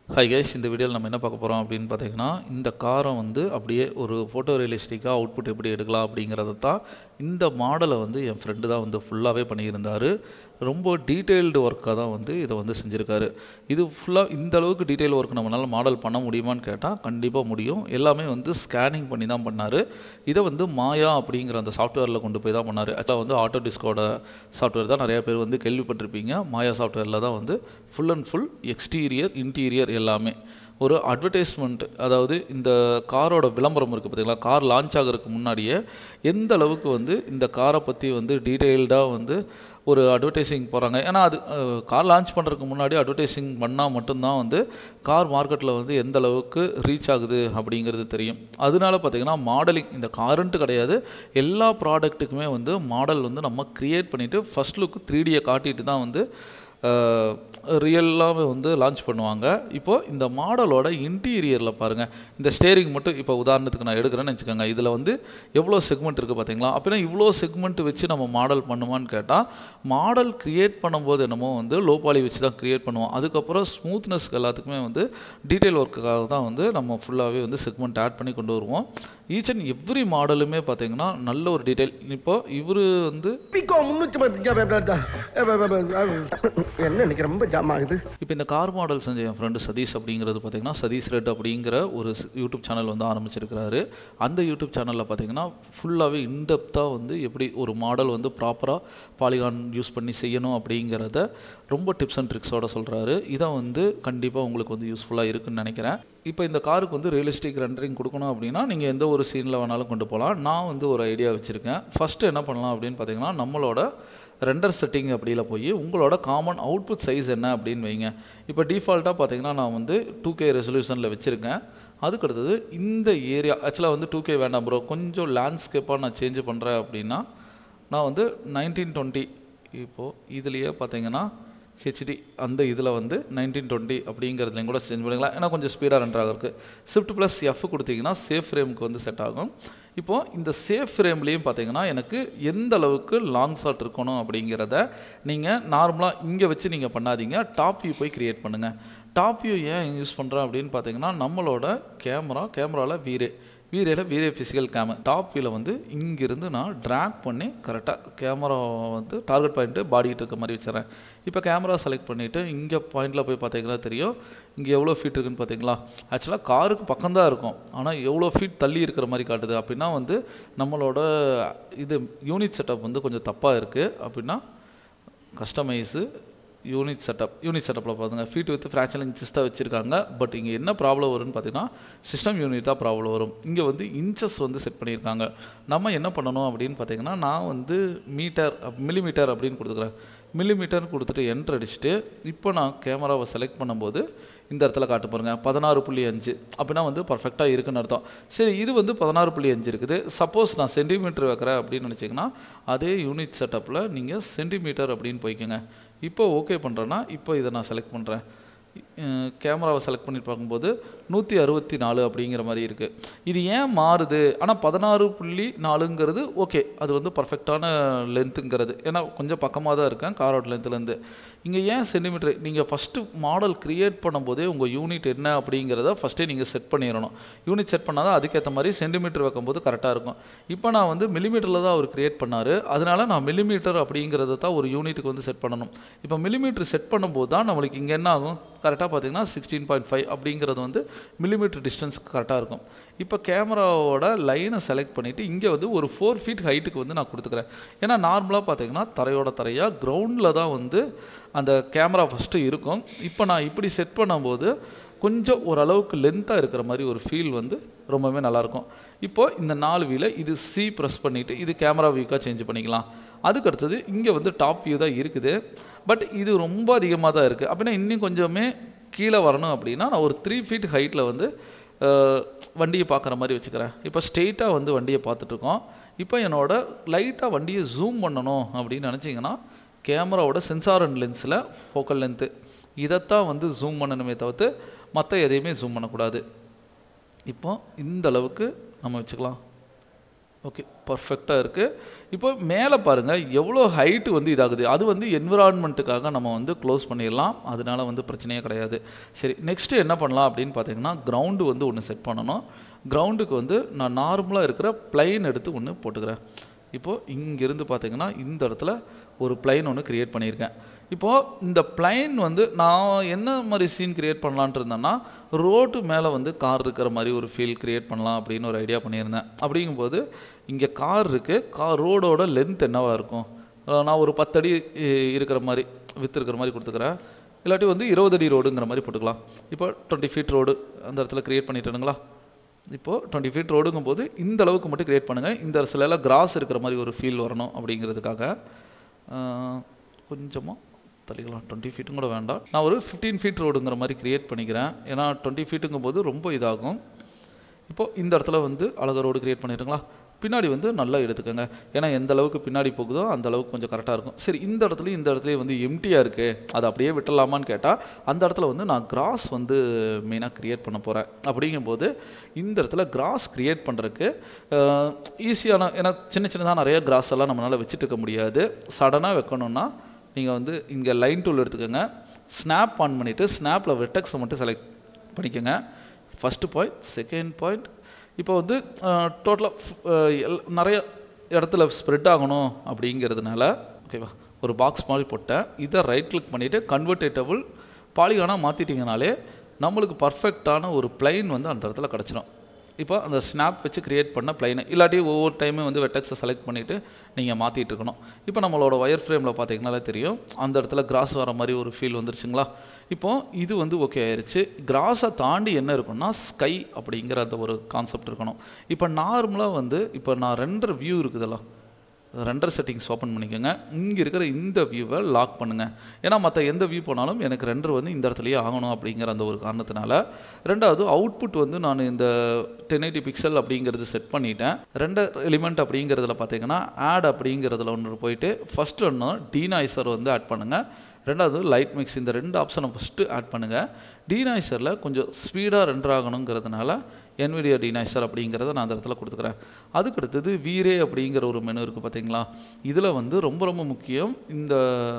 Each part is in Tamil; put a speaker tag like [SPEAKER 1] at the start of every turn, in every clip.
[SPEAKER 1] ஹாய் கைஸ் இந்த வீடியோவில் நம்ம என்ன பார்க்க போகிறோம் அப்படின்னு பார்த்தீங்கன்னா இந்த காரை வந்து அப்படியே ஒரு ஃபோட்டோ ரியலிஸ்டிக்காக அவுட்புட் எப்படி எடுக்கலாம் அப்படிங்கிறத தான் இந்த மாடலை வந்து என் ஃப்ரெண்டு தான் வந்து ஃபுல்லாகவே பண்ணியிருந்தார் ரொம்ப டீட்டெயில்டு ஒர்க்காக தான் வந்து இதை வந்து செஞ்சுருக்காரு இது ஃபுல்லாக இந்த அளவுக்கு டீட்டெயில் ஒர்க் நம்மளால் மாடல் பண்ண முடியுமான்னு கேட்டால் கண்டிப்பாக முடியும் எல்லாமே வந்து ஸ்கேனிங் பண்ணி தான் பண்ணார் இதை வந்து மாயா அப்படிங்கிற அந்த சாஃப்ட்வேரில் கொண்டு போய் தான் பண்ணார் ஆக்சுவலாக வந்து ஆட்டோ டிஸ்கோட சாஃப்ட்வேர் தான் நிறைய பேர் வந்து கேள்விப்பட்டிருப்பீங்க மாயா சாஃப்ட்வேரில் தான் வந்து full and full exterior interior எல்லாமே ஒரு அட்வர்டைஸ்மெண்ட் அதாவது இந்த காரோட விளம்பரம் இருக்குது பார்த்தீங்களா கார் லான்ச் ஆகிறதுக்கு முன்னாடியே எந்த அளவுக்கு வந்து இந்த காரை பற்றி வந்து டீட்டெயில்டாக வந்து ஒரு அட்வர்டைஸிங் போகிறாங்க ஏன்னா அது கார் லான்ச் பண்ணுறதுக்கு முன்னாடி அட்வர்டைஸிங் பண்ணால் மட்டும்தான் வந்து கார் மார்க்கெட்டில் வந்து எந்த அளவுக்கு ரீச் ஆகுது அப்படிங்கிறது தெரியும் அதனால பார்த்தீங்கன்னா மாடலிங் இந்த காருன்ட்டு கிடையாது எல்லா ப்ராடக்ட்டுக்குமே வந்து மாடல் வந்து நம்ம க்ரியேட் பண்ணிவிட்டு ஃபஸ்ட் லுக்கு த்ரீ டியை காட்டிட்டு தான் வந்து ரியலாகவே வந்து லான்ச் பண்ணுவாங்க இப்போது இந்த மாடலோட இன்டீரியரில் பாருங்கள் இந்த ஸ்டேரிங் மட்டும் இப்போ உதாரணத்துக்கு நான் எடுக்கிறேன்னு வச்சுக்கோங்க இதில் வந்து எவ்வளோ செக்மெண்ட் இருக்குது பார்த்தீங்களா அப்படின்னா இவ்வளோ செக்மெண்ட் வச்சு நம்ம மாடல் பண்ணுமான்னு கேட்டால் மாடல் க்ரியேட் பண்ணும்போது என்னமோ வந்து லோ பாலி வச்சு தான் க்ரியேட் பண்ணுவோம் அதுக்கப்புறம் ஸ்மூத்னஸ்க்கு எல்லாத்துக்குமே வந்து டீட்டெயில் ஒர்க்குக்காக தான் வந்து நம்ம ஃபுல்லாகவே வந்து செக்மெண்ட் ஆட் பண்ணி கொண்டு வருவோம் ஈச் அண்ட் எவ்ரி மாடலுமே பார்த்தீங்கன்னா நல்ல ஒரு டீட்டெயில் இப்போ இவர் வந்து
[SPEAKER 2] பிக்கோ முன்னூத்தி என்ன இன்னைக்கு ரொம்ப ஜாம் ஆகுது
[SPEAKER 1] இப்போ இந்த கார் மாடல் செஞ்ச என் ஃப்ரெண்டு சதீஷ் அப்படிங்கிறது பார்த்தீங்கன்னா சதீஷ் ரெட் அப்படிங்கிற ஒரு ஸ்- யூடியூப் சேனல் வந்து ஆரம்பிச்சிருக்கிறாரு அந்த யூடியூப் சேனலில் பார்த்தீங்கன்னா ஃபுல்லாகவே இன்டெப்த்தாக வந்து எப்படி ஒரு மாடல் வந்து ப்ராப்பராக பாலிகான் யூஸ் பண்ணி செய்யணும் அப்படிங்கிறத ரொம்ப டிப்ஸ் அண்ட் ட்ரிக்ஸோட சொல்கிறாரு இதை வந்து கண்டிப்பாக உங்களுக்கு வந்து யூஸ்ஃபுல்லாக இருக்குன்னு நினைக்கிறேன் இப்போ இந்த காருக்கு வந்து ரியலிஸ்டிக் ரெண்டரிங் கொடுக்கணும் அப்படின்னா நீங்கள் எந்த ஒரு சீனில் வேணாலும் கொண்டு போகலாம் நான் வந்து ஒரு ஐடியா வச்சுருக்கேன் ஃபஸ்ட்டு என்ன பண்ணலாம் அப்படின்னு பார்த்தீங்கன்னா நம்மளோட ரெண்டர் செட்டிங் அப்படியில் போய் உங்களோட காமன் அவுட்புட் சைஸ் என்ன அப்படின்னு வைங்க இப்போ டிஃபால்ட்டாக பார்த்தீங்கன்னா நான் வந்து டூ கே ரெசல்யூஷனில் வச்சுருக்கேன் அதுக்கு அடுத்தது இந்த ஏரியா ஆக்சுவலாக வந்து டூ கே வேண்டாம் ப்ரோ கொஞ்சம் லேண்ட்ஸ்கேப்பாக நான் சேஞ்ச் பண்ணுறேன் அப்படின்னா நான் வந்து நைன்டீன் டுவெண்ட்டி இப்போது இதுலேயே பார்த்தீங்கன்னா ஹெச்டி அந்த இதில் வந்து நைன்டீன் டுவெண்ட்டி அப்படிங்கிறதுலையும் கூட சேஞ்ச் பண்ணிக்கலாம் ஏன்னா கொஞ்சம் ஸ்பீடாக ரன் ஆகிருக்கு ஷிஃப்ட் ப்ளஸ் எஃப் கொடுத்தீங்கன்னா சேஃப் ஃப்ரேமுக்கு வந்து செட் ஆகும் இப்போது இந்த சேஃப் ஃப்ரேம்லேயும் பார்த்தீங்கன்னா எனக்கு எந்த அளவுக்கு லாங் ஷாட் இருக்கணும் அப்படிங்கிறத நீங்கள் நார்மலாக இங்கே வச்சு நீங்கள் பண்ணாதீங்க டாப் வியூ போய் க்ரியேட் பண்ணுங்கள் டாப் வியூ ஏன் யூஸ் பண்ணுறேன் அப்படின்னு பார்த்தீங்கன்னா நம்மளோட கேமரா கேமராவில் வீரே வீரேல வீரே ஃபிசிக்கல் கேமரா டாப் வியூவில் வந்து இங்கிருந்து நான் ட்ராக் பண்ணி கரெக்டாக கேமரா வந்து டார்கெட் பாயிண்ட்டு பாடிக்கிட்டு இருக்க மாதிரி வச்சுறேன் இப்போ கேமரா செலக்ட் பண்ணிவிட்டு இங்கே பாயிண்டில் போய் பார்த்தீங்கன்னா தெரியும் இங்கே எவ்வளோ ஃபீட் இருக்குன்னு பார்த்தீங்களா ஆக்சுவலாக காருக்கு பக்கம்தான் இருக்கும் ஆனால் எவ்வளோ ஃபீட் தள்ளி இருக்கிற மாதிரி காட்டுது அப்படின்னா வந்து நம்மளோட இது யூனிட் செட்டப் வந்து கொஞ்சம் தப்பாக இருக்குது அப்படின்னா கஸ்டமைஸு யூனிட் செட்டப் யூனிட் செட்டப்பில் பார்த்துங்க ஃபீட் வித் ஃப்ராக்சரிங் இன்ச்சஸ் தான் வச்சுருக்காங்க பட் இங்கே என்ன ப்ராப்ளம் வரும்னு பார்த்தீங்கன்னா சிஸ்டம் யூனிட் தான் ப்ராப்ளம் வரும் இங்கே வந்து இன்ச்சஸ் வந்து செட் பண்ணியிருக்காங்க நம்ம என்ன பண்ணணும் அப்படின்னு பார்த்தீங்கன்னா நான் வந்து மீட்டர் மில்லிமீட்டர் அப்படின்னு கொடுத்துக்கிறேன் மில்லிமீட்டர் கொடுத்துட்டு என்ட்ரு அடிச்சுட்டு இப்போ நான் கேமராவை செலக்ட் பண்ணும்போது இந்த இடத்துல காட்டு பாருங்க பதினாறு புள்ளி அஞ்சு அப்படின்னா வந்து பர்ஃபெக்டாக இருக்குன்னு அர்த்தம் சரி இது வந்து பதினாறு புள்ளி அஞ்சு இருக்குது சப்போஸ் நான் சென்டிமீட்டர் வைக்கிறேன் அப்படின்னு நினச்சிங்கன்னா அதே யூனிட் செட்டப்பில் நீங்கள் சென்டிமீட்டர் அப்படின்னு போய்க்கோங்க இப்போ ஓகே பண்ணுறேன்னா இப்போ இதை நான் செலக்ட் பண்ணுறேன் கேமராவை செலக்ட் பண்ணி பார்க்கும்போது நூற்றி அறுபத்தி நாலு அப்படிங்கிற மாதிரி இருக்குது இது ஏன் மாறுது ஆனால் பதினாறு புள்ளி நாலுங்கிறது ஓகே அது வந்து பர்ஃபெக்டான லென்த்துங்கிறது ஏன்னா கொஞ்சம் பக்கமாக தான் இருக்கேன் காரோட லென்த்துலேருந்து இங்கே ஏன் சென்டிமீட்டர் நீங்கள் ஃபஸ்ட்டு மாடல் க்ரியேட் பண்ணும்போதே உங்கள் யூனிட் என்ன அப்படிங்கிறத ஃபஸ்ட்டே நீங்கள் செட் பண்ணிடணும் யூனிட் செட் பண்ணால் தான் அதுக்கேற்ற மாதிரி சென்டிமீட்டர் வைக்கும்போது கரெக்டாக இருக்கும் இப்போ நான் வந்து மில்லிமீட்டரில் தான் அவர் க்ரியேட் பண்ணார் அதனால நான் மில்லிமீட்டர் அப்படிங்கிறத தான் ஒரு யூனிட்டுக்கு வந்து செட் பண்ணணும் இப்போ மில்லிமீட்டர் செட் பண்ணும்போது தான் நம்மளுக்கு இங்கே என்ன ஆகும் கரெக்டாக பார்த்தீங்கன்னா சிக்ஸ்டீன் பாயிண்ட் ஃபைவ் அப்படிங்கிறது வந்து மில்லிமீட்டர் டிஸ்டன்ஸ்க்கு கரெக்டாக இருக்கும் இப்போ கேமராவோட லைனை செலக்ட் பண்ணிவிட்டு இங்கே வந்து ஒரு ஃபோர் ஃபீட் ஹைட்டுக்கு வந்து நான் கொடுத்துக்கிறேன் ஏன்னா நார்மலாக பார்த்தீங்கன்னா தரையோட தரையாக கிரவுண்டில் தான் வந்து அந்த கேமரா ஃபஸ்ட்டு இருக்கும் இப்போ நான் இப்படி செட் பண்ணும்போது கொஞ்சம் ஓரளவுக்கு லென்த்தாக இருக்கிற மாதிரி ஒரு ஃபீல் வந்து ரொம்பவே நல்லாயிருக்கும் இப்போது இந்த நாலு வீல இது சி ப்ரெஸ் பண்ணிவிட்டு இது கேமரா வியூக்காக சேஞ்ச் பண்ணிக்கலாம் அதுக்கு அடுத்தது இங்கே வந்து டாப் வியூ தான் இருக்குது பட் இது ரொம்ப அதிகமாக தான் இருக்குது அப்படின்னா இன்னும் கொஞ்சமே கீழே வரணும் அப்படின்னா நான் ஒரு த்ரீ ஃபீட் ஹைட்டில் வந்து அஹ், வண்டியை பார்க்குற மாதிரி வச்சுக்கிறேன் இப்போ ஸ்ட்ரெயிட்டாக வந்து வண்டியை பார்த்துட்ருக்கோம் இப்போ என்னோட லைட்டாக வண்டியை ஜூம் பண்ணணும் அப்படின்னு நினச்சிங்கன்னா கேமராவோட சென்சார் அண்ட் லென்ஸில் ஃபோக்கல் லென்த்து இதைத்தான் வந்து ஜூம் பண்ணணுமே தவிர்த்து மற்ற எதையுமே ஜூம் பண்ணக்கூடாது இப்போ இந்த அளவுக்கு நம்ம வச்சுக்கலாம் ஓகே பர்ஃபெக்டாக இருக்குது இப்போ மேலே பாருங்கள் எவ்வளோ ஹைட்டு வந்து இதாகுது அது வந்து என்விரான்மெண்ட்டுக்காக நம்ம வந்து க்ளோஸ் பண்ணிடலாம் அதனால வந்து பிரச்சனையே கிடையாது சரி நெக்ஸ்ட்டு என்ன பண்ணலாம் அப்படின்னு பார்த்தீங்கன்னா கிரவுண்டு வந்து ஒன்று செட் பண்ணணும் கிரவுண்டுக்கு வந்து நான் நார்மலாக இருக்கிற பிளைன் எடுத்து ஒன்று போட்டுக்கிறேன் இப்போது இங்கேருந்து பார்த்தீங்கன்னா இந்த இடத்துல ஒரு பிளைன் ஒன்று க்ரியேட் பண்ணியிருக்கேன் இப்போது இந்த பிளைன் வந்து நான் என்ன மாதிரி சீன் க்ரியேட் பண்ணலான்ட்டு இருந்தேன்னா ரோட்டு மேலே வந்து கார் இருக்கிற மாதிரி ஒரு ஃபீல் க்ரியேட் பண்ணலாம் அப்படின்னு ஒரு ஐடியா பண்ணியிருந்தேன் அப்படிங்கும்போது இங்கே கார் இருக்குது கார் ரோடோட லென்த் என்னவாக இருக்கும் அஹ் நான் ஒரு பத்தடி இ- இருக்கிற மாதிரி வித்து இருக்கிற மாதிரி கொடுத்துக்கிறேன் இல்லாட்டி வந்து இருபது அடி ரோடுங்கிற மாதிரி போட்டுக்கலாம் இப்போ டுவெண்ட்டி ஃபீட் ரோடு அந்த இடத்துல க்ரியேட் பண்ணிட்டேனுங்களா இப்போது டுவெண்ட்டி ஃபீட் ரோடுங்கும் போது இந்த அளவுக்கு மட்டும் கிரியேட் பண்ணுங்கள் இந்த சில எல்லாம் கிராஸ் இருக்கிற மாதிரி ஒரு ஃபீல் வரணும் அப்படிங்கிறதுக்காக கொஞ்சமாக தள்ளிக்கலாம் டுவெண்ட்டி ஃபீட்டும் கூட வேண்டாம் நான் ஒரு ஃபிஃப்டீன் ஃபீட் ரோடுங்கிற மாதிரி கிரியேட் பண்ணிக்கிறேன் ஏன்னா டுவெண்ட்டி ஃபீட்டுங்கும் போது ரொம்ப இதாகும் இப்போது இந்த இடத்துல வந்து அழகாக ரோடு கிரியேட் பண்ணிடுங்களா பின்னாடி வந்து நல்லா எடுத்துக்கோங்க ஏன்னா எந்த அளவுக்கு பின்னாடி போகுதோ அந்த அளவுக்கு கொஞ்சம் கரெக்டாக இருக்கும் சரி இந்த இடத்துலையும் இந்த இடத்துலையும் வந்து எம்டியாக இருக்குது அதை அப்படியே விட்டுடலாமான்னு கேட்டால் அந்த இடத்துல வந்து நான் கிராஸ் வந்து மெயினாக க்ரியேட் பண்ண போகிறேன் அப்படிங்கும்போது இந்த இடத்துல கிராஸ் க்ரியேட் பண்ணுறதுக்கு ஈஸியான ஏன்னா சின்ன சின்னதாக நிறைய கிராஸ் எல்லாம் நம்மளால் வச்சுட்டு இருக்க முடியாது சடனாக வைக்கணும்னா நீங்கள் வந்து இங்கே லைன் டூல் எடுத்துக்கோங்க ஸ்னாப் ஆன் பண்ணிவிட்டு ஸ்னாப்பில் வெட்டக்ஸை மட்டும் செலக்ட் பண்ணிக்கோங்க ஃபஸ்ட்டு பாயிண்ட் செகண்ட் பாயிண்ட் இப்போ வந்து டோட்டலாக நிறைய இடத்துல ஸ்ப்ரெட் ஆகணும் அப்படிங்கிறதுனால ஓகேவா ஒரு பாக்ஸ் மாதிரி போட்டேன் இதை ரைட் கிளிக் பண்ணிவிட்டு கன்வெர்டேட்டபிள் பாலிகானாக மாற்றிட்டிங்கனாலே நம்மளுக்கு பர்ஃபெக்டான ஒரு பிளைன் வந்து அந்த இடத்துல கிடச்சிடும் இப்போ அந்த ஸ்னாப் வச்சு கிரியேட் பண்ண பிளைனை இல்லாட்டி ஒவ்வொரு டைமும் வந்து வெட்டக்ஸை செலக்ட் பண்ணிவிட்டு நீங்கள் மாற்றிட்டு இருக்கணும் இப்போ நம்மளோட ஒயர் ஃப்ரேமில் பார்த்தீங்கனாலே தெரியும் அந்த இடத்துல கிராஸ் வர மாதிரி ஒரு ஃபீல் வந்துருச்சுங்களா இப்போ இது வந்து ஓகே ஆயிருச்சு கிராஸை தாண்டி என்ன இருக்கும்னா ஸ்கை அப்படிங்கிற அந்த ஒரு கான்செப்ட் இருக்கணும் இப்போ நார்மலாக வந்து இப்போ நான் ரெண்டரை வியூ இருக்குதுல்ல ரெண்டர் செட்டிங்ஸ் ஓப்பன் பண்ணிக்கோங்க இங்கே இருக்கிற இந்த வியூவை லாக் பண்ணுங்கள் ஏன்னா மற்ற எந்த வியூ போனாலும் எனக்கு ரெண்டர் வந்து இந்த இடத்துலயே ஆகணும் அப்படிங்கிற அந்த ஒரு காரணத்தினால ரெண்டாவது அவுட்புட் வந்து நான் இந்த டென் எயிட்டி பிக்சல் அப்படிங்கிறது செட் பண்ணிட்டேன் ரெண்டர் எலிமெண்ட் அப்படிங்கிறதுல பார்த்தீங்கன்னா ஆட் அப்படிங்கிறதுல ஒன்று போயிட்டு ஃபஸ்ட்டு ஒன்று டீனாய்சர் வந்து ஆட் பண்ணுங்கள் ரெண்டாவது லைட் மிக்ஸ் இந்த ரெண்டு ஆப்ஷனை ஃபஸ்ட்டு ஆட் பண்ணுங்கள் டீனாய்சரில் கொஞ்சம் ஸ்பீடாக ரெண்டர் ஆகணுங்கிறதுனால என்விடியா டீனாய்சர் அப்படிங்கிறத நான் அந்த இடத்துல கொடுத்துக்கிறேன் அதுக்கு அடுத்தது வீரே அப்படிங்கிற ஒரு மெனு இருக்குது பார்த்தீங்களா இதில் வந்து ரொம்ப ரொம்ப முக்கியம் இந்த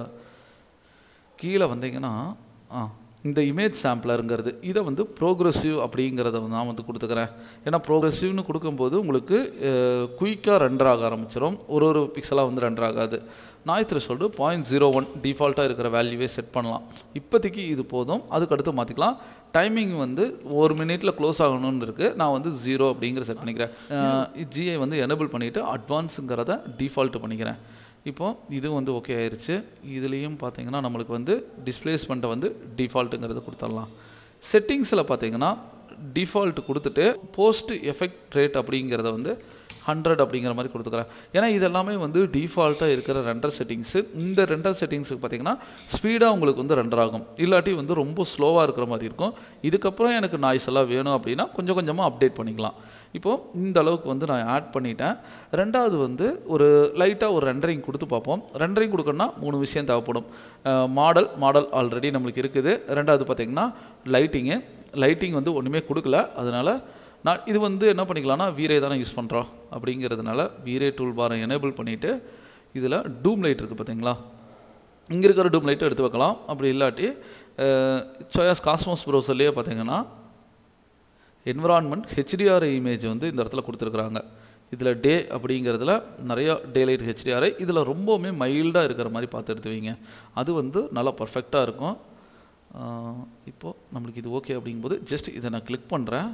[SPEAKER 1] கீழே வந்தீங்கன்னா ஆ இந்த இமேஜ் சாம்பிளருங்கிறது இதை வந்து ப்ரோக்ரெசிவ் அப்படிங்கிறத வந்து நான் வந்து கொடுத்துக்கிறேன் ஏன்னா ப்ரோக்ரெசிவ்னு கொடுக்கும்போது உங்களுக்கு குயிக்காக ரெண்டர் ஆக ஆரம்பிச்சிடும் ஒரு ஒரு பிக்சலாக வந்து ரெண்டர் ஆகாது நாய் த்ரெஷோல்டு பாயிண்ட் ஜீரோ ஒன் டிஃபால்ட்டாக இருக்கிற வேல்யூவே செட் பண்ணலாம் இப்போதைக்கு இது போதும் அதுக்கு அடுத்து மாற்றிக்கலாம் டைமிங் வந்து ஒரு மினிட்டில் க்ளோஸ் ஆகணும்னு இருக்குது நான் வந்து ஜீரோ அப்படிங்கிற செட் பண்ணிக்கிறேன் ஜிஐ வந்து எனபிள் பண்ணிவிட்டு அட்வான்ஸுங்கிறத டிஃபால்ட் பண்ணிக்கிறேன் இப்போ இது வந்து ஓகே ஆயிருச்சு இதுலேயும் பார்த்தீங்கன்னா நம்மளுக்கு வந்து டிஸ்பிளேஸ்மெண்ட்டை வந்து டிஃபால்ட்டுங்கிறது கொடுத்துடலாம் செட்டிங்ஸில் பார்த்தீங்கன்னா டிஃபால்ட் கொடுத்துட்டு போஸ்ட் எஃபெக்ட் ரேட் அப்படிங்கிறத வந்து ஹண்ட்ரட் அப்படிங்கிற மாதிரி கொடுத்துக்கிறேன் ஏன்னா இதெல்லாமே வந்து டிஃபால்ட்டாக இருக்கிற ரெண்டர் செட்டிங்ஸு இந்த ரெண்டர் செட்டிங்ஸுக்கு பார்த்தீங்கன்னா ஸ்பீடாக உங்களுக்கு வந்து ரெண்டர் ஆகும் இல்லாட்டி வந்து ரொம்ப ஸ்லோவாக இருக்கிற மாதிரி இருக்கும் இதுக்கப்புறம் எனக்கு நாய்ஸ் எல்லாம் வேணும் அப்படின்னா கொஞ்சம் கொஞ்சமாக அப்டேட் பண்ணிக்கலாம் இப்போது இந்த அளவுக்கு வந்து நான் ஆட் பண்ணிட்டேன் ரெண்டாவது வந்து ஒரு லைட்டாக ஒரு ரெண்டரிங் கொடுத்து பார்ப்போம் ரெண்டரிங் கொடுக்கணும்னா மூணு விஷயம் தேவைப்படும் மாடல் மாடல் ஆல்ரெடி நம்மளுக்கு இருக்குது ரெண்டாவது பார்த்திங்கன்னா லைட்டிங்கு லைட்டிங் வந்து ஒன்றுமே கொடுக்கல அதனால் நான் இது வந்து என்ன பண்ணிக்கலாம்னா வீரே தானே யூஸ் பண்ணுறோம் அப்படிங்கிறதுனால வீரே டூல் பாரை எனேபிள் பண்ணிவிட்டு இதில் டூம் லைட் இருக்குது பார்த்தீங்களா இங்கே இருக்கிற டூம் லைட்டை எடுத்து வைக்கலாம் அப்படி இல்லாட்டி சோயாஸ் காஸ்மோஸ் ப்ரௌசர்லேயே பார்த்தீங்கன்னா என்விரான்மெண்ட் ஹெச்டிஆர் இமேஜ் வந்து இந்த இடத்துல கொடுத்துருக்குறாங்க இதில் டே அப்படிங்கிறதுல நிறைய டே லைட் ஹெச்டிஆரை இதில் ரொம்பவுமே மைல்டாக இருக்கிற மாதிரி பார்த்து எடுத்துவீங்க அது வந்து நல்லா பர்ஃபெக்டாக இருக்கும் இப்போது நம்மளுக்கு இது ஓகே அப்படிங்கும்போது ஜஸ்ட் இதை நான் கிளிக் பண்ணுறேன்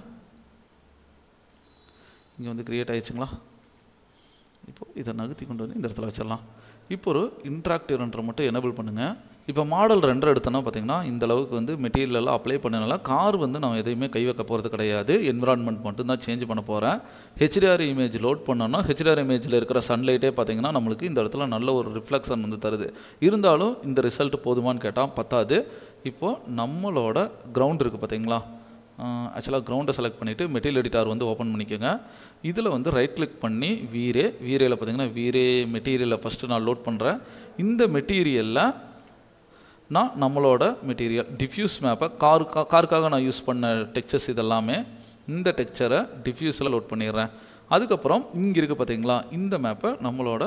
[SPEAKER 1] இங்கே வந்து க்ரியேட் ஆயிடுச்சுங்களா இப்போது இதை நகர்த்தி கொண்டு வந்து இந்த இடத்துல வச்சிடலாம் இப்போ ஒரு இன்ட்ராக்டிவ் ரெண்டரை மட்டும் எனபிள் பண்ணுங்கள் இப்போ மாடல் ரெண்டர் எடுத்தோன்னா பார்த்தீங்கன்னா இந்த அளவுக்கு வந்து மெட்டீரியல் எல்லாம் அப்ளை பண்ணனால கார் வந்து நான் எதையுமே கை வைக்க போகிறது கிடையாது என்விரான்மெண்ட் மட்டும் தான் சேஞ்ச் பண்ண போகிறேன் ஹெச்டிஆர் இமேஜ் லோட் பண்ணோன்னா ஹெச்டிஆர் இமேஜில் இருக்கிற சன்லைட்டே பார்த்தீங்கன்னா நம்மளுக்கு இந்த இடத்துல நல்ல ஒரு ரிஃப்ளெக்ஷன் வந்து தருது இருந்தாலும் இந்த ரிசல்ட் போதுமான்னு கேட்டால் பத்தாது இப்போது நம்மளோட கிரவுண்ட் இருக்குது பார்த்தீங்களா ஆக்சுவலாக கிரவுண்டை செலக்ட் பண்ணிவிட்டு மெட்டீரியல் எடிட்டார் வந்து ஓப்பன் பண்ணிக்கோங்க இதில் வந்து ரைட் கிளிக் பண்ணி வீரே வீரேயில் பார்த்தீங்கன்னா வீரே மெட்டீரியலை ஃபஸ்ட்டு நான் லோட் பண்ணுறேன் இந்த மெட்டீரியலில் நான் நம்மளோட மெட்டீரியல் டிஃப்யூஸ் மேப்பை காரு காருக்காக நான் யூஸ் பண்ண டெக்சர்ஸ் இதெல்லாமே இந்த டெக்ஸ்சரை டிஃப்யூஸில் லோட் பண்ணிடுறேன் அதுக்கப்புறம் இங்கே இருக்குது பார்த்தீங்களா இந்த மேப்பை நம்மளோட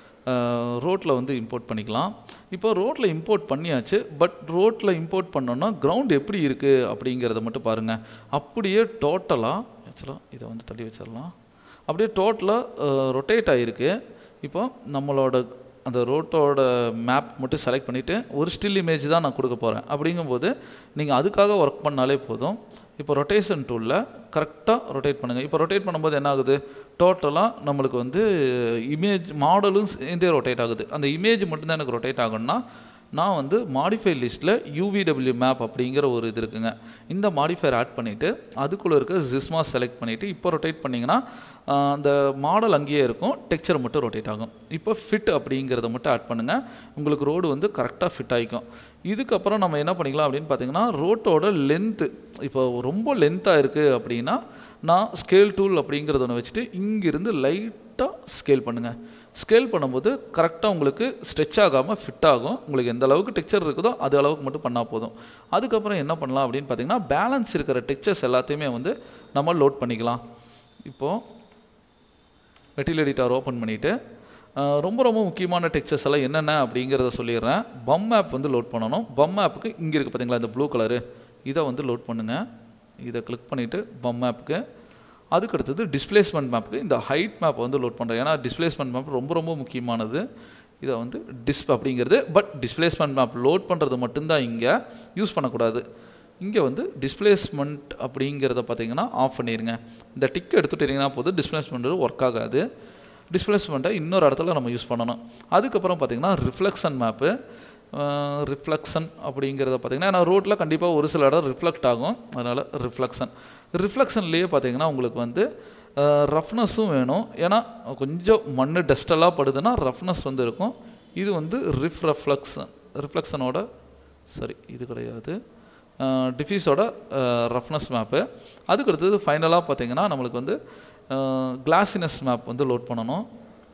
[SPEAKER 1] ரோட்டில் வந்து இம்போர்ட் பண்ணிக்கலாம் இப்போ ரோட்டில் இம்போர்ட் பண்ணியாச்சு பட் ரோட்டில் இம்போர்ட் பண்ணோன்னா கிரவுண்ட் எப்படி இருக்குது அப்படிங்கிறத மட்டும் பாருங்கள் அப்படியே டோட்டலாக ஆக்சுவலாக இதை வந்து தள்ளி வச்சிடலாம் அப்படியே டோட்டலாக ரொட்டேட் ஆகிருக்கு இப்போ நம்மளோட அந்த ரோட்டோட மேப் மட்டும் செலக்ட் பண்ணிவிட்டு ஒரு ஸ்டில் இமேஜ் தான் நான் கொடுக்க போகிறேன் அப்படிங்கும்போது நீங்கள் அதுக்காக ஒர்க் பண்ணாலே போதும் இப்போ ரொட்டேஷன் டூலில் கரெக்டாக ரொட்டேட் பண்ணுங்கள் இப்போ ரொட்டேட் பண்ணும்போது என்ன ஆகுது டோட்டலாக நம்மளுக்கு வந்து இமேஜ் மாடலும் சேர்ந்தே ரொட்டேட் ஆகுது அந்த இமேஜ் மட்டும்தான் எனக்கு ரொட்டேட் ஆகணும்னா நான் வந்து மாடிஃபை லிஸ்ட்டில் யூவிடபிள்யூ மேப் அப்படிங்கிற ஒரு இது இருக்குங்க இந்த மாடிஃபையர் ஆட் பண்ணிவிட்டு அதுக்குள்ளே இருக்க ஜிஸ்மா செலக்ட் பண்ணிவிட்டு இப்போ ரொட்டேட் பண்ணிங்கன்னா ஆஹ், அந்த மாடல் அங்கேயே இருக்கும் டெக்ஸ்சர் மட்டும் ரொட்டேட் ஆகும் இப்போ ஃபிட் அப்படிங்கிறத மட்டும் ஆட் பண்ணுங்கள் உங்களுக்கு ரோடு வந்து கரெக்டாக ஃபிட் ஆகிக்கும் இதுக்கப்புறம் நம்ம என்ன பண்ணிக்கலாம் அப்படின்னு பார்த்தீங்கன்னா ரோட்டோட லென்த்து இப்போ ரொம்ப லென்த்தாக இருக்குது அப்படின்னா நான் ஸ்கேல் டூல் அப்படிங்கிறத ஒன்று வச்சுட்டு இங்கிருந்து லைட்டாக ஸ்கேல் பண்ணுங்கள் ஸ்கேல் பண்ணும்போது கரெக்டாக உங்களுக்கு ஸ்ட்ரெச் ஆகாமல் ஃபிட் ஆகும் உங்களுக்கு எந்த அளவுக்கு டெக்ஸ்சர் இருக்குதோ அது அளவுக்கு மட்டும் பண்ணால் போதும் அதுக்கப்புறம் என்ன பண்ணலாம் அப்படின்னு பார்த்தீங்கன்னா பேலன்ஸ் இருக்கிற டெக்ஸ்சர்ஸ் எல்லாத்தையுமே வந்து நம்ம லோட் பண்ணிக்கலாம் இப்போது மெட்டீரியல் எடிட்டர் ஓப்பன் பண்ணிவிட்டு ரொம்ப ரொம்ப முக்கியமான டெக்ஸ்சர்ஸ் எல்லாம் என்னென்ன அப்படிங்கிறத சொல்லிடுறேன் பம் ஆப் வந்து லோட் பண்ணணும் பம் ஆப்புக்கு இங்கே இருக்குது பார்த்தீங்களா இந்த ப்ளூ கலரு இதை வந்து லோட் பண்ணுங்கள் இதை கிளிக் பண்ணிவிட்டு பம் ஆப்புக்கு அதுக்கு அடுத்தது டிஸ்பிளேஸ்மெண்ட் மேப்புக்கு இந்த ஹைட் மேப் வந்து லோட் பண்ணுறேன் ஏன்னா டிஸ்பிளேஸ்மெண்ட் மேப் ரொம்ப ரொம்ப முக்கியமானது இதை வந்து டிஸ்ப் அப்படிங்கிறது பட் டிஸ்பிளேஸ்மெண்ட் மேப் லோட் பண்ணுறது மட்டும்தான் இங்கே யூஸ் பண்ணக்கூடாது இங்கே வந்து டிஸ்பிளேஸ்மெண்ட் அப்படிங்கிறத பார்த்தீங்கன்னா ஆஃப் பண்ணிடுங்க இந்த டிக் எடுத்துட்டீங்கன்னா போதும் டிஸ்பிளேஸ்மெண்ட் ஒர்க் ஆகாது டிஸ்பிளேஸ்மெண்ட்டை இன்னொரு இடத்துல நம்ம யூஸ் பண்ணணும் அதுக்கப்புறம் பார்த்தீங்கன்னா ரிஃப்ளெக்ஷன் மேப்பு ரிஃப்ளெக்ஷன் அப்படிங்கிறத பார்த்தீங்கன்னா ஏன்னா ரோட்டில் கண்டிப்பாக ஒரு சில இடம் ரிஃப்ளெக்ட் ஆகும் அதனால் ரிஃப்ளெக்ஷன் ரிஃப்ளெக்ஷன்லேயே பார்த்தீங்கன்னா உங்களுக்கு வந்து ரஃப்னஸும் வேணும் ஏன்னா கொஞ்சம் மண் டஸ்டெல்லாம் படுதுன்னா ரஃப்னஸ் வந்து இருக்கும் இது வந்து ரிஃப் ரெஃப்ளெக்ஷன் ரிஃப்ளெக்ஷனோட சரி இது கிடையாது டிஃபீஸோட ரஃப்னஸ் மேப்பு அதுக்கு அடுத்தது ஃபைனலாக பார்த்தீங்கன்னா நம்மளுக்கு வந்து கிளாசினஸ் மேப் வந்து லோட் பண்ணணும்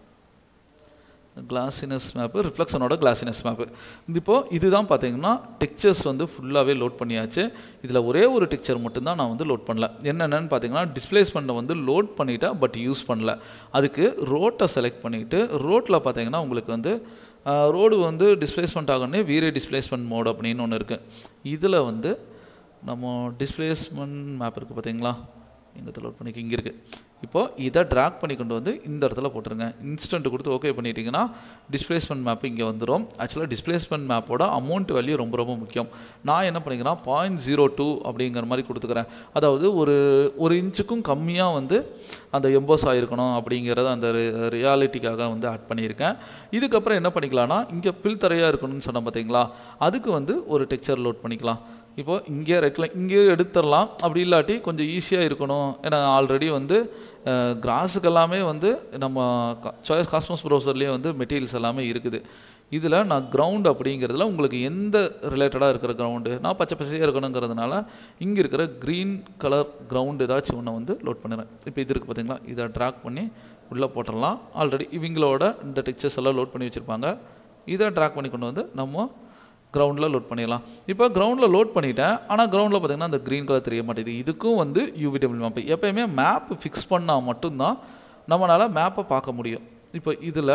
[SPEAKER 1] கிளாசினஸ் மேப்பு ரிஃப்ளெக்ஷனோட கிளாசினஸ் மேப்பு இப்போது இதுதான் பார்த்தீங்கன்னா டெக்ஸ்சர்ஸ் வந்து ஃபுல்லாகவே லோட் பண்ணியாச்சு இதில் ஒரே ஒரு டெக்ஸ்சர் மட்டும்தான் நான் வந்து லோட் பண்ணல என்னென்னு பார்த்தீங்கன்னா டிஸ்பிளேஸ்மெண்ட்டை வந்து லோட் பண்ணிட்டேன் பட் யூஸ் பண்ணல அதுக்கு ரோட்டை செலக்ட் பண்ணிவிட்டு ரோட்டில் பார்த்தீங்கன்னா உங்களுக்கு வந்து ரோடு வந்து டிஸ்பிளேஸ்மெண்ட் ஆகணுன்னே வீரே டிஸ்பிளேஸ்மெண்ட் மோட் அப்படின்னு ஒன்று இருக்குது இதில் வந்து நம்ம டிஸ்பிளேஸ்மெண்ட் மேப் இருக்குது பார்த்தீங்களா எங்கே லோட் பண்ணிக்க இங்கே இருக்குது இப்போது இதை ட்ராக் பண்ணி கொண்டு வந்து இந்த இடத்துல போட்டுருங்க இன்ஸ்டன்ட் கொடுத்து ஓகே பண்ணிட்டீங்கன்னா டிஸ்பிளேஸ்மெண்ட் மேப் இங்கே வந்துடும் ஆக்சுவலாக டிஸ்பிளேஸ்மெண்ட் மேப்போட அமௌண்ட் வேல்யூ ரொம்ப ரொம்ப முக்கியம் நான் என்ன பண்ணிக்கிறேன்னா பாயிண்ட் ஜீரோ டூ அப்படிங்கிற மாதிரி கொடுத்துக்கிறேன் அதாவது ஒரு ஒரு இன்ச்சுக்கும் கம்மியாக வந்து அந்த எம்போஸ் ஆகிருக்கணும் அப்படிங்கிறத அந்த ரியாலிட்டிக்காக வந்து ஆட் பண்ணியிருக்கேன் இதுக்கப்புறம் என்ன பண்ணிக்கலாம்னா இங்கே பில் தரையாக இருக்கணும்னு சொன்னேன் பார்த்தீங்களா அதுக்கு வந்து ஒரு டெக்ஸ்சர் லோட் பண்ணிக்கலாம் இப்போது இங்கே ரைட்டில் இங்கே எடுத்துடலாம் அப்படி இல்லாட்டி கொஞ்சம் ஈஸியாக இருக்கணும் ஏன்னா ஆல்ரெடி வந்து கிராஸுக்கு எல்லாமே வந்து நம்ம சாய்ஸ் காஸ்மோஸ் ப்ரௌசர்லேயே வந்து மெட்டீரியல்ஸ் எல்லாமே இருக்குது இதில் நான் கிரவுண்ட் அப்படிங்கிறதுல உங்களுக்கு எந்த ரிலேட்டடாக இருக்கிற கிரவுண்டு நான் பச்சை பச்சையாக இருக்கணுங்கிறதுனால இங்கே இருக்கிற க்ரீன் கலர் கிரவுண்டு ஏதாச்சும் ஒன்று வந்து லோட் பண்ணுறேன் இப்போ இது இருக்குது பார்த்தீங்களா இதை ட்ராக் பண்ணி உள்ளே போட்டுடலாம் ஆல்ரெடி இவங்களோட இந்த டெக்ஸ்சர்ஸ் எல்லாம் லோட் பண்ணி வச்சுருப்பாங்க இதை ட்ராக் பண்ணி கொண்டு வந்து நம்ம கிரவுண்டில் லோட் பண்ணிடலாம் இப்போ கிரவுண்டில் லோட் பண்ணிட்டேன் ஆனால் கிரவுண்டில் பார்த்தீங்கன்னா அந்த க்ரீன் கலர் தெரிய மாட்டேங்குது இதுக்கும் வந்து யூவிடபிள் மேப் எப்போயுமே மேப் ஃபிக்ஸ் பண்ணால் மட்டும்தான் நம்மளால் மேப்பை பார்க்க முடியும் இப்போ இதில்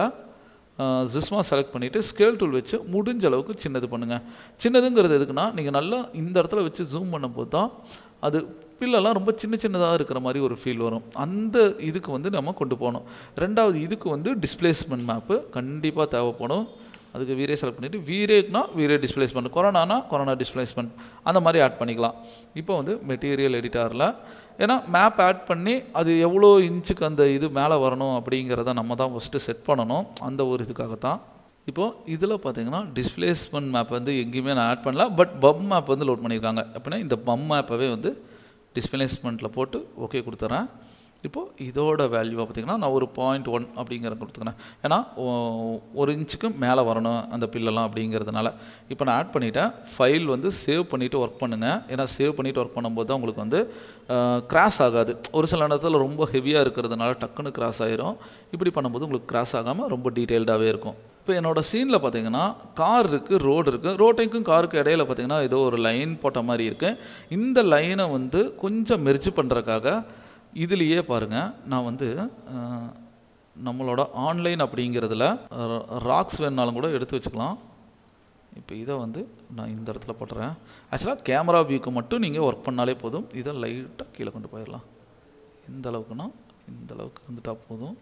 [SPEAKER 1] ஜிஸ்மா செலக்ட் பண்ணிவிட்டு ஸ்கேல் டூல் வச்சு முடிஞ்ச அளவுக்கு சின்னது பண்ணுங்கள் சின்னதுங்கிறது எதுக்குன்னா நீங்கள் நல்லா இந்த இடத்துல வச்சு ஜூம் பண்ணும்போது தான் அது பில்லெல்லாம் ரொம்ப சின்ன சின்னதாக இருக்கிற மாதிரி ஒரு ஃபீல் வரும் அந்த இதுக்கு வந்து நம்ம கொண்டு போகணும் ரெண்டாவது இதுக்கு வந்து டிஸ்பிளேஸ்மெண்ட் மேப்பு கண்டிப்பாக தேவைப்படும் அதுக்கு வீரே செலக்ட் பண்ணிவிட்டு வீரேக்குனா வீரே டிஸ்பிளேஸ்மெண்ட் கொரோனானா கொரோனா டிஸ்பிளேஸ்மெண்ட் அந்த மாதிரி ஆட் பண்ணிக்கலாம் இப்போ வந்து மெட்டீரியல் எடிட்டாரில் ஏன்னா மேப் ஆட் பண்ணி அது எவ்வளோ இன்ச்சுக்கு அந்த இது மேலே வரணும் அப்படிங்கிறத நம்ம தான் ஃபஸ்ட்டு செட் பண்ணணும் அந்த ஒரு இதுக்காகத்தான் இப்போது இதில் பார்த்தீங்கன்னா டிஸ்பிளேஸ்மெண்ட் மேப் வந்து எங்கேயுமே நான் ஆட் பண்ணல பட் பம் மேப் வந்து லோட் பண்ணியிருக்காங்க அப்படின்னா இந்த பம் மேப்பவே வந்து டிஸ்பிளேஸ்மெண்ட்டில் போட்டு ஓகே கொடுத்துட்றேன் இப்போது இதோட வேல்யூவாக பார்த்தீங்கன்னா நான் ஒரு பாயிண்ட் ஒன் அப்படிங்கிற கொடுத்துக்கிறேன் ஏன்னா ஒரு இன்ச்சுக்கு மேலே வரணும் அந்த பில்லெல்லாம் அப்படிங்கிறதுனால இப்போ நான் ஆட் பண்ணிவிட்டேன் ஃபைல் வந்து சேவ் பண்ணிவிட்டு ஒர்க் பண்ணுங்கள் ஏன்னா சேவ் பண்ணிவிட்டு ஒர்க் பண்ணும்போது தான் உங்களுக்கு வந்து கிராஸ் ஆகாது ஒரு சில இடத்துல ரொம்ப ஹெவியாக இருக்கிறதுனால டக்குன்னு கிராஸ் ஆயிரும் இப்படி பண்ணும்போது உங்களுக்கு கிராஸ் ஆகாமல் ரொம்ப டீட்டெயில்டாகவே இருக்கும் இப்போ என்னோடய சீனில் பார்த்தீங்கன்னா கார் இருக்குது ரோடு இருக்குது ரோட்டைக்கும் காருக்கு இடையில பார்த்தீங்கன்னா ஏதோ ஒரு லைன் போட்ட மாதிரி இருக்குது இந்த லைனை வந்து கொஞ்சம் மெர்ஜ் பண்ணுறதுக்காக இதுலேயே பாருங்கள் நான் வந்து அஹ், நம்மளோட ஆன்லைன் அப்படிங்கிறதுல ராக்ஸ் வேணுனாலும் கூட எடுத்து வச்சுக்கலாம் இப்போ இதை வந்து நான் இந்த இடத்துல போட்டுறேன் ஆக்சுவலாக கேமரா வியூக்கு மட்டும் நீங்கள் ஒர்க் பண்ணாலே போதும் இதை லைட்டாக கீழே கொண்டு போயிடலாம் இந்த அளவுக்குன்னா இந்த அளவுக்கு இருந்துட்டா போதும்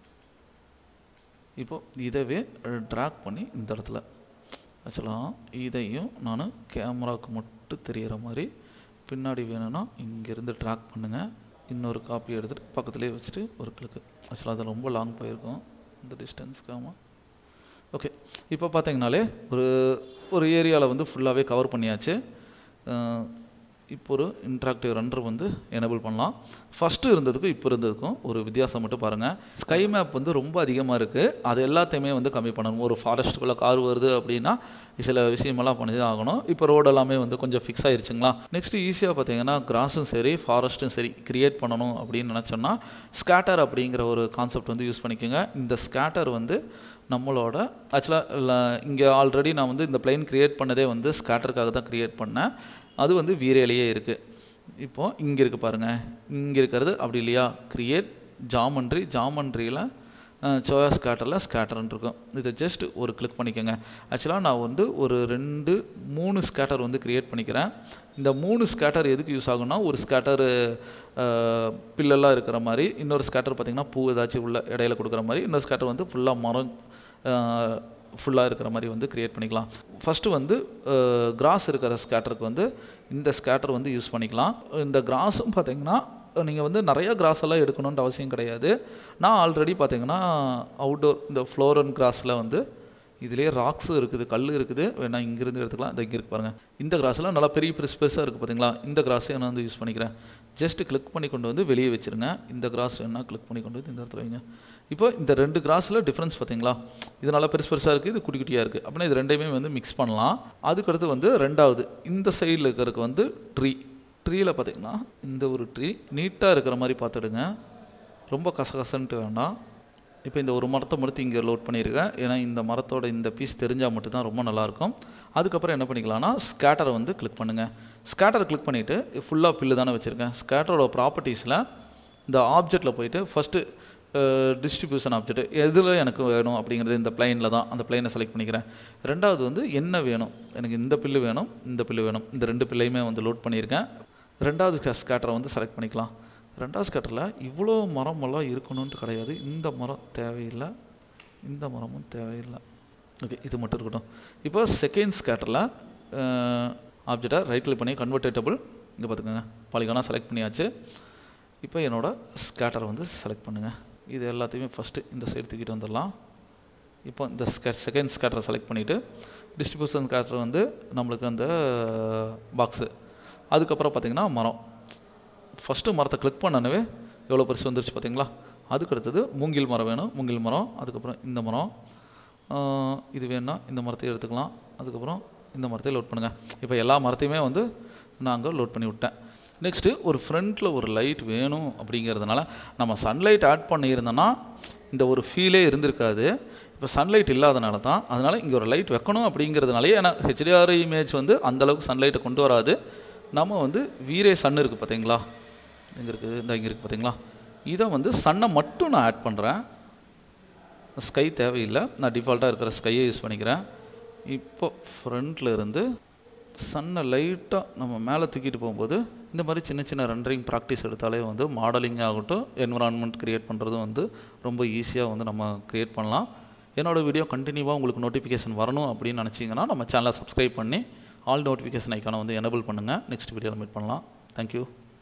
[SPEAKER 1] இப்போ இதவே ட்ராக் பண்ணி இந்த இடத்துல ஆக்சுவலாக இதையும் நான் கேமராவுக்கு மட்டும் தெரிகிற மாதிரி பின்னாடி வேணும்னா இங்கேருந்து ட்ராக் பண்ணுங்கள் இன்னொரு காப்பி எடுத்துகிட்டு பக்கத்துலேயே வச்சுட்டு ஒரு கிளிக்கு ஆக்சுவலாக அது ரொம்ப லாங் போயிருக்கும் இந்த டிஸ்டன்ஸ்க்காம ஓகே இப்போ பார்த்தீங்கனாலே ஒரு ஒரு ஏரியாவில் வந்து ஃபுல்லாகவே கவர் பண்ணியாச்சு அஹ் இப்போ ஒரு இன்ட்ராக்டிவ் ரன்னர் வந்து எனேபிள் பண்ணலாம் ஃபஸ்ட்டு இருந்ததுக்கும் இப்போ இருந்ததுக்கும் ஒரு வித்தியாசம் மட்டும் பாருங்கள் ஸ்கை மேப் வந்து ரொம்ப அதிகமாக இருக்குது அது எல்லாத்தையுமே வந்து கம்மி பண்ணணும் ஒரு ஃபாரஸ்ட்டுக்குள்ளே கார் வருது அப்படின்னா சில விஷயமெல்லாம் பண்ணி தான் ஆகணும் இப்போ ரோடு எல்லாமே வந்து கொஞ்சம் ஃபிக்ஸ் ஆயிருச்சுங்களா நெக்ஸ்ட்டு ஈஸியாக பார்த்தீங்கன்னா கிராஸும் சரி ஃபாரஸ்ட்டும் சரி கிரியேட் பண்ணணும் அப்படின்னு நினச்சோன்னா ஸ்கேட்டர் அப்படிங்கிற ஒரு கான்செப்ட் வந்து யூஸ் பண்ணிக்கோங்க இந்த ஸ்கேட்டர் வந்து நம்மளோட ஆக்சுவலாக இங்கே ஆல்ரெடி நான் வந்து இந்த பிளைன் கிரியேட் பண்ணதே வந்து ஸ்கேட்டருக்காக தான் கிரியேட் பண்ணேன் அது வந்து வீரேலேயே இருக்குது இப்போது இங்கே இருக்குது பாருங்கள் இங்கே இருக்கிறது அப்படி இல்லையா கிரியேட் ஜாமண்ட்ரி ஜாமண்ட்ரியில் சோயா ஸ்கேட்டரில் ஸ்கேட்டர்னு இருக்கும் இதை ஜஸ்ட் ஒரு கிளிக் பண்ணிக்கோங்க ஆக்சுவலாக நான் வந்து ஒரு ரெண்டு மூணு ஸ்கேட்டர் வந்து கிரியேட் பண்ணிக்கிறேன் இந்த மூணு ஸ்கேட்டர் எதுக்கு யூஸ் ஆகும்னா ஒரு ஸ்கேட்டர் பில்லெல்லாம் இருக்கிற மாதிரி இன்னொரு ஸ்கேட்டர் பார்த்திங்கன்னா பூ ஏதாச்சும் உள்ள இடையில கொடுக்குற மாதிரி இன்னொரு ஸ்கேட்டர் வந்து ஃபுல்லாக மரம் ஃபுல்லாக இருக்கிற மாதிரி வந்து க்ரியேட் பண்ணிக்கலாம் ஃபஸ்ட்டு வந்து கிராஸ் இருக்கிற ஸ்கேட்டருக்கு வந்து இந்த ஸ்கேட்டர் வந்து யூஸ் பண்ணிக்கலாம் இந்த கிராஸும் பார்த்தீங்கன்னா நீங்கள் வந்து நிறைய கிராஸ் எல்லாம் எடுக்கணுன்ற அவசியம் கிடையாது நான் ஆல்ரெடி பார்த்தீங்கன்னா அவுட்டோர் இந்த ஃப்ளோர் அண்ட் கிராஸில் வந்து இதுலேயே ராக்ஸும் இருக்குது கல் இருக்குது வேணா இங்கேருந்து எடுத்துக்கலாம் இந்த இங்கே இருக்கு பாருங்கள் இந்த கிராஸ்லாம் நல்லா பெரிய பெருசு பெருசாக இருக்குது பார்த்தீங்களா இந்த கிராஸையும் நான் வந்து யூஸ் பண்ணிக்கிறேன் ஜஸ்ட் கிளிக் பண்ணி கொண்டு வந்து வெளியே வச்சுருங்க இந்த கிராஸ் வேணா கிளிக் பண்ணி கொண்டு வந்து இந்த இடத்துல வைங்க இப்போ இந்த ரெண்டு கிராஸில் டிஃப்ரென்ஸ் பார்த்தீங்களா இது நல்லா பெருசு பெருசாக இருக்குது இது குட்டி குட்டியாக இருக்குது அப்படின்னா இது ரெண்டையுமே வந்து மிக்ஸ் பண்ணலாம் அதுக்கடுத்து வந்து ரெண்டாவது இந்த சைடில் இருக்கிறதுக்கு வந்து ட்ரீ ட்ரீயில் பார்த்தீங்கன்னா இந்த ஒரு ட்ரீ நீட்டாக இருக்கிற மாதிரி பார்த்துடுங்க ரொம்ப கசகசன்ட்டு வேண்டாம் இப்போ இந்த ஒரு மரத்தை மட்டும் இங்கே லோட் பண்ணியிருக்கேன் ஏன்னா இந்த மரத்தோட இந்த பீஸ் தெரிஞ்சால் மட்டும்தான் ரொம்ப நல்லாயிருக்கும் அதுக்கப்புறம் என்ன பண்ணிக்கலாம்னா ஸ்கேட்டரை வந்து கிளிக் பண்ணுங்கள் ஸ்கேட்டரை கிளிக் பண்ணிவிட்டு ஃபுல்லாக பில்லு தானே வச்சுருக்கேன் ஸ்கேட்டரோட ப்ராப்பர்ட்டிஸில் இந்த ஆப்ஜெக்டில் போயிட்டு ஃபஸ்ட்டு டிஸ்ட்ரிபியூஷன் ஆப்ஜெக்ட் எதில் எனக்கு வேணும் அப்படிங்கிறது இந்த பிளைனில் தான் அந்த பிளைனை செலக்ட் பண்ணிக்கிறேன் ரெண்டாவது வந்து என்ன வேணும் எனக்கு இந்த பில்லு வேணும் இந்த பில்லு வேணும் இந்த ரெண்டு பில்லையுமே வந்து லோட் பண்ணியிருக்கேன் ரெண்டாவது ஸ்கேட்டரை வந்து செலக்ட் பண்ணிக்கலாம் ரெண்டாவது ஸ்கேட்டரில் இவ்வளோ மரமெல்லாம் இருக்கணும்னு கிடையாது இந்த மரம் தேவையில்லை இந்த மரமும் தேவையில்லை ஓகே இது மட்டும் இருக்கட்டும் இப்போ செகண்ட் ஸ்கேட்டரில் ஆப்ஜெக்டை ரைட் கிளிக் பண்ணி கன்வெர்டேட்டபிள் இங்கே பார்த்துக்கோங்க பாலிகானாக செலக்ட் பண்ணியாச்சு இப்போ என்னோட ஸ்கேட்டரை வந்து செலக்ட் பண்ணுங்கள் இது எல்லாத்தையுமே ஃபஸ்ட்டு இந்த சைடு தூக்கிட்டு வந்துடலாம் இப்போ இந்த ஸ்கே செகண்ட் ஸ்கேட்டரை செலக்ட் பண்ணிவிட்டு டிஸ்ட்ரிபியூஷன் ஸ்கேட்டர் வந்து நம்மளுக்கு அந்த பாக்ஸு அதுக்கப்புறம் பார்த்திங்கன்னா மரம் ஃபஸ்ட்டு மரத்தை கிளிக் பண்ணனவே எவ்வளோ பெருசு வந்துருச்சு பார்த்தீங்களா அதுக்கு அடுத்தது மூங்கில் மரம் வேணும் மூங்கில் மரம் அதுக்கப்புறம் இந்த மரம் ஆஹ் இது வேணும்னா இந்த மரத்தையும் எடுத்துக்கலாம் அதுக்கப்புறம் இந்த மரத்தையும் லோட் பண்ணுங்கள் இப்போ எல்லா மரத்தையுமே வந்து நாங்கள் லோட் பண்ணி விட்டேன் நெக்ஸ்ட்டு ஒரு ஃப்ரண்ட்டில் ஒரு லைட் வேணும் அப்படிங்கிறதுனால நம்ம சன்லைட் ஆட் பண்ணியிருந்தோன்னா இந்த ஒரு ஃபீலே இருந்திருக்காது இப்போ சன்லைட் இல்லாதனால தான் அதனால் இங்கே ஒரு லைட் வைக்கணும் அப்படிங்கிறதுனாலே ஏன்னா ஹெச்டிஆர் இமேஜ் வந்து அந்தளவுக்கு சன்லைட்டை கொண்டு வராது நம்ம வந்து வீரே சன் இருக்குது பார்த்தீங்களா எங்கே இருக்குது இந்த இங்கே இருக்குது பார்த்தீங்களா இதை வந்து சன்னை மட்டும் நான் ஆட் பண்ணுறேன் ஸ்கை தேவையில்லை நான் டிஃபால்ட்டாக இருக்கிற ஸ்கையை யூஸ் பண்ணிக்கிறேன் இப்போ ஃப்ரண்ட்டில் இருந்து சன்னை லைட்டாக நம்ம மேலே தூக்கிட்டு போகும்போது இந்த மாதிரி சின்ன சின்ன ரெண்டரிங் ப்ராக்டிஸ் எடுத்தாலே வந்து மாடலிங் ஆகட்டும் என்விரான்மெண்ட் க்ரியேட் பண்ணுறதும் வந்து ரொம்ப ஈஸியாக வந்து நம்ம க்ரியேட் பண்ணலாம் என்னோடய வீடியோ கண்டினியூவாக உங்களுக்கு நோட்டிஃபிகேஷன் வரணும் அப்படின்னு நினச்சிங்கன்னா நம்ம சேனலை சப்ஸ்கிரைப் பண்ணி ஆல் நோட்டிஃபிகேஷன் ஐக்கானை வந்து எனபிள் பண்ணுங்கள் நெக்ஸ்ட் வீடியோவில் மீட் பண்ணலாம் தேங்க்யூ